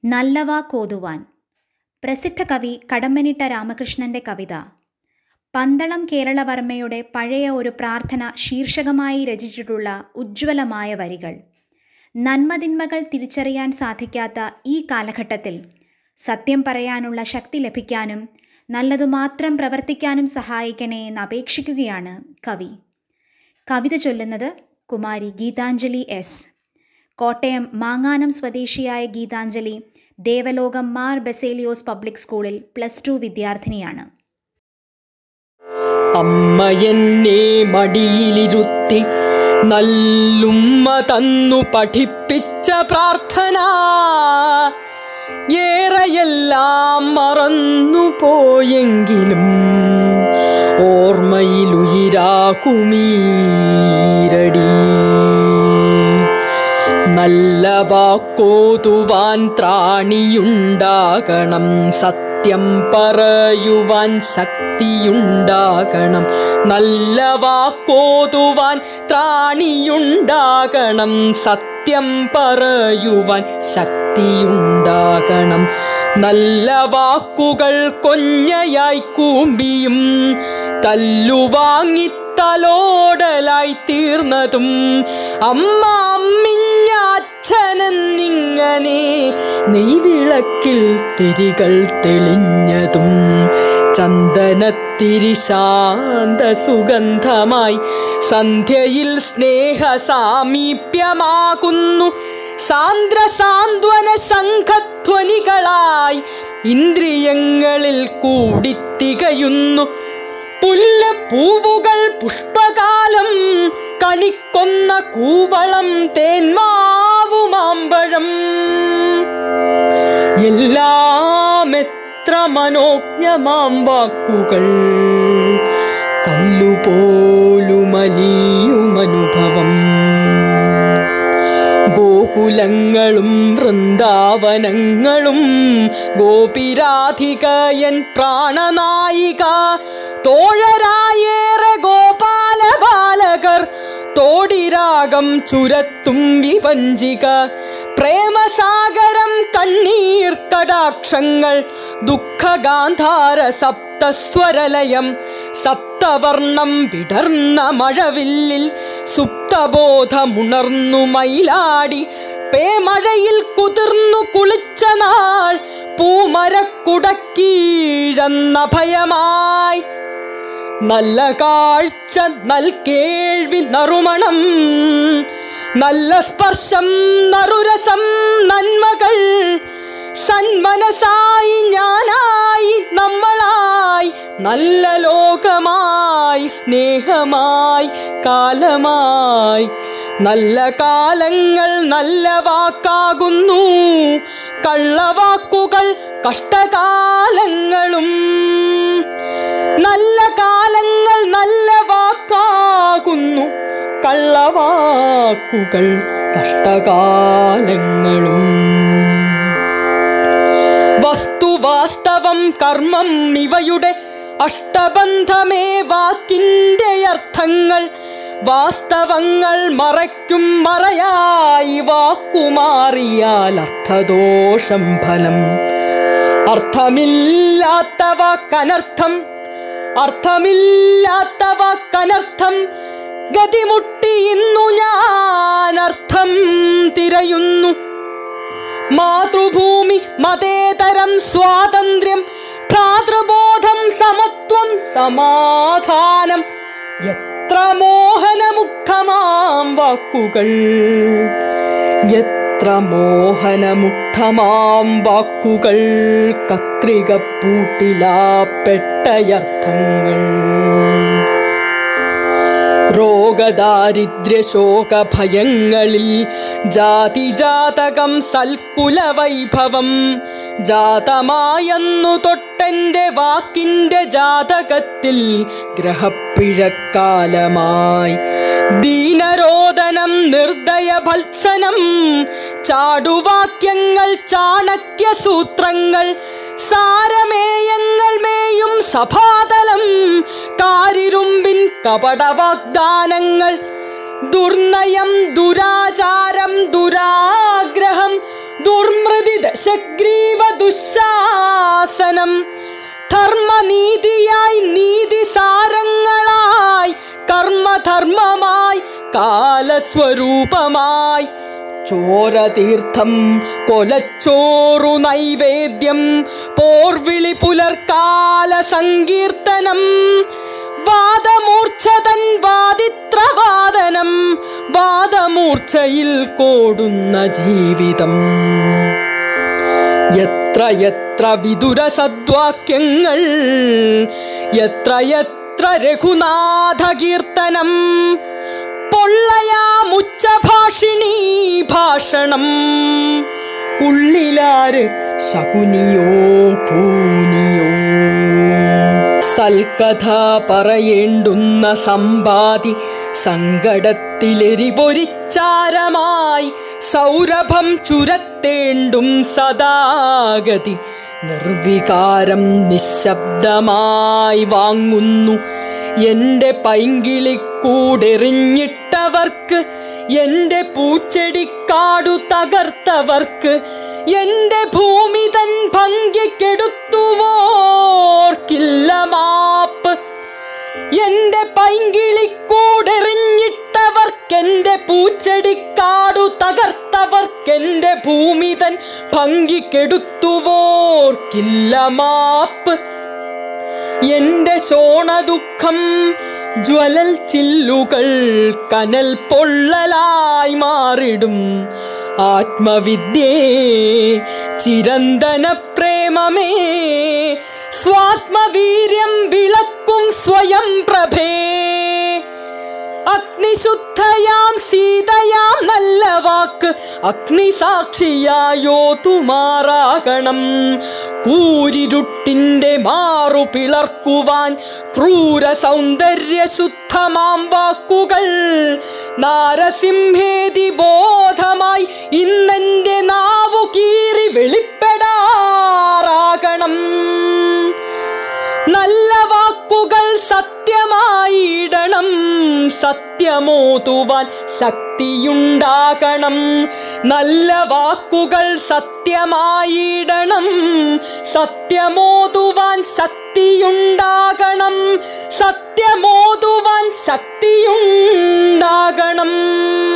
നല്ലവ കോതുവാൻ പ്രസിദ്ധ കവി കടമ്മനിട്ട രാമകൃഷ്ണന്റെ കവിത പന്തളം കേരളവർമ്മയുടെ പഴയ ഒരു പ്രാർത്ഥന ശീർഷകമായി രചിച്ചിട്ടുള്ള ഉജ്ജ്വലമായ വരികൾ നന്മതിന്മകൾ തിരിച്ചറിയാൻ സാധിക്കാത്ത ഈ കാലഘട്ടത്തിൽ സത്യം പറയാനുള്ള ശക്തി ലഭിക്കാനും നല്ലതു മാത്രം പ്രവർത്തിക്കാനും സഹായിക്കണേ എന്ന് അപേക്ഷിക്കുകയാണ് കവി കവിത ചൊല്ലുന്നത് കുമാരി ഗീതാഞ്ജലി എസ് കോട്ടയം മാങ്ങാനം സ്വദേശിയായ ഗീതാഞ്ജലി ദേവലോകം മാർ ബസേലിയോസ് പബ്ലിക് സ്കൂളിൽ പ്ലസ് ടു വിദ്യാർത്ഥിനിയാണ് അമ്മയെന്നെ മടിയിലിരുത്തി നല്ലുമ്മ തന്നു പഠിപ്പിച്ച പ്രാർത്ഥന ഏറെയെല്ലാം മറന്നു പോയെങ്കിലും ഓർമ്മയിലുയിരാകുമീരടി നല്ല വാക്കോതുവാൻ ത്രാണിയുണ്ടാകണം സത്യം പറയുവാൻ ശക്തിയുണ്ടാകണം നല്ല വാക്കോതുവാൻ ത്രാണിയുണ്ടാകണം സത്യം പറയുവാൻ ശക്തിയുണ്ടാകണം നല്ല വാക്കുകൾ കൊഞ്ഞയായി കൂമ്പിയും തല്ലുവാങ്ങി തലോടലായി തീർന്നതും അമ്മ അമ്മിഞ്ഞ അച്ഛനെന്നിങ്ങനെ നെയ്വിളക്കിൽ തിരികൾ തെളിഞ്ഞതും ചന്ദനത്തിരി ശാന്ത സുഗന്ധമായി സന്ധ്യയിൽ സ്നേഹ സാമീപ്യമാകുന്നു സാന്ദ്ര സാന്ത്വന ശംഖധ്വനികളായി ഇന്ദ്രിയങ്ങളിൽ കൂടിത്തികയുന്നു പുല്ല് പൂവുകൾ പുഷ്പകാലം കണിക്കൊന്ന കൂവളം തേന്മാവുമാമ്പഴം എല്ലാം എത്ര മനോജ്ഞമാം വാക്കുകൾ കല്ലുപോലുമലിയുമനുഭവം ഗോകുലങ്ങളും വൃന്ദാവനങ്ങളും ഗോപിരാധികയൻ പ്രാണനായിക തോഴരായേറെ ഗോപാല ബാലകർ തോടിരാഗം ചുരത്തും വിപഞ്ചിക പ്രേമസാഗരം കണ്ണീർ കടാക്ഷങ്ങൾ ദുഃഖഗാന്ധാര സപ്തസ്വരലയം സപ്തവർണം വിടർന്ന മഴവില്ലിൽ സുപ്തബോധമുണർന്നു മയിലാടി പേമഴയിൽ കുതിർന്നു കുളിച്ച നാൾ പൂമരക്കുടക്കീഴന്ന ഭയമായി നല്ല കാഴ്ച നൽ കേൾവി നറുമണം നല്ല സ്പർശം നറുരസം നന്മകൾ സന്മനസായി ഞാനായി നമ്മളായി നല്ല ലോകമായി സ്നേഹമായി കാലമായി നല്ല കാലങ്ങൾ നല്ല വാക്കാകുന്നു കള്ളവാക്കുകൾ കഷ്ടകാലങ്ങളും നല്ല കാലങ്ങൾ നല്ല വാക്കാകുന്നു കള്ളവാക്കുകൾ കഷ്ടകാലങ്ങളും വസ്തുവാസ്തവം കർമ്മം ഇവയുടെ അഷ്ടബന്ധമേ വാക്കിൻ്റെ അർത്ഥങ്ങൾ വാസ്തവങ്ങൾ മറയ്ക്കും മറയായി വാക്കുമാറിയാൽ അർത്ഥദോഷം ഫലം അർത്ഥമില്ലാത്ത വാക്കനർത്ഥം അർത്ഥമില്ലാത്ത വാക്കനർത്ഥം ഗതിമുട്ടി ഇന്നു ഞാൻ അർത്ഥം തിരയുന്നു മാതൃഭൂമി മതേതരം സ്വാതന്ത്ര്യം ഭ്രാതൃബോധം സമത്വം സമാധാനം എത്ര മോഹനമുക്തമാം വാക്കുകൾ എത്ര മോഹനമുക്തമാം വാക്കുകൾ കത്രിക പൂട്ടിലാ പെട്ടയർത്ഥങ്ങൾ രോഗദാരിദ്ര്യ ശോകഭയങ്ങളിൽ ജാതിജാതകം സൽക്കുലവൈഭവം ജാതമായെന്നു തൊട്ടെൻ്റെ വാക്കിൻ്റെ ജാതകത്തിൽ ഗ്രഹപ്പിഴക്കാലമായി ദീനരോദനം നിർദ്ദയഭത്സനം ചാടുവാക്യങ്ങൾ ചാണക്യ സൂത്രങ്ങൾ സാരമേയങ്ങൾ മേയും സഭാതലം കാരിരുമ്പിൻ കപടവാഗ്ദാനങ്ങൾ ദുർനയം ദുരാചാരം ദുരാഗ്രഹം ദുർമൃതി ദശഗ്രഹ ദുശാസനം ധർമ്മനീതിയായി നീതിസാരങ്ങളായി കർമ്മധർമ്മമായി കാലസ്വരൂപമായി ചോരതീർത്ഥം കൊലച്ചോറു നൈവേദ്യം പോർവിളി പുലർക്കാല സങ്കീർത്തനം വാദമൂർച്ഛതൻ വാദിത്രവാദനം വാദമൂർച്ഛയിൽ കോടുന്ന ജീവിതം എത്ര എത്ര വിദുര സദ്വാക്യങ്ങൾ എത്ര എത്ര രഘുനാഥ കീർത്തനം പൊള്ളയാമുച്ചഭാഷിണീ ഭാഷണം ഉള്ളിലാര് ശകുനിയോ കൂനിയോ സൽക്കഥ പറയേണ്ടുന്ന സമ്പാതി സങ്കടത്തിലെരിപൊരിച്ചാരമായി സൗരഭം ചുരത്തേണ്ടും സദാഗതി നിർവികാരം നിശബ്ദമായി വാങ്ങുന്നു എന്റെ പൈങ്കിളിക്കൂടെറിഞ്ഞിട്ടവർക്ക് എന്റെ പൂച്ചെടിക്കാടു തകർത്തവർക്ക് എന്റെ ഭൂമി തൻ ഭംഗിക്കെടുത്തുവോർക്കില്ല മാപ്പ് എന്റെ പൈങ്കിളിക്കൂടെറിഞ്ഞിട്ടവർക്കെന്റെ പൂച്ചെടിക്കാടു തകർത്തവർക്കെന്റെ ഭൂമി തൻ ഭംഗിക്കെടുത്തുവോർക്കില്ല മാപ്പ് എന്റെ ശോണദുഃഖം ജ്വലൽ ചില്ലുകൾ കനൽ പൊള്ളലായി മാറിടും ആത്മവിദ്യേ ചിരന്തന പ്രേമമേ സ്വാത്മവീര്യം വിളക്കും സ്വയം പ്രഭേ അഗ്നിശുദ്ധയാം സീതയാം നല്ല വാക്ക് അഗ്നിസാക്ഷിയായോ തുമാറാകണം കൂരിരുട്ടിന്റെ മാറു പിളർക്കുവാൻ ക്രൂര സൗന്ദര്യ ശുദ്ധമാം വാക്കുകൾ നാരസിംഹേതി ബോധമായി ഇന്നെന്റെ നാവു കീറി വെളിപ്പെടാറാകണം നല്ല വാക്കുകൾ സത്യമായിടണം സത്യമോതുവാൻ ശക്തിയുണ്ടാകണം നല്ല വാക്കുകൾ സത്യമായിടണം സത്യമോതുവാൻ ശക്തിയുണ്ടാകണം സത്യമോതുവാൻ ശക്തിയുണ്ടാകണം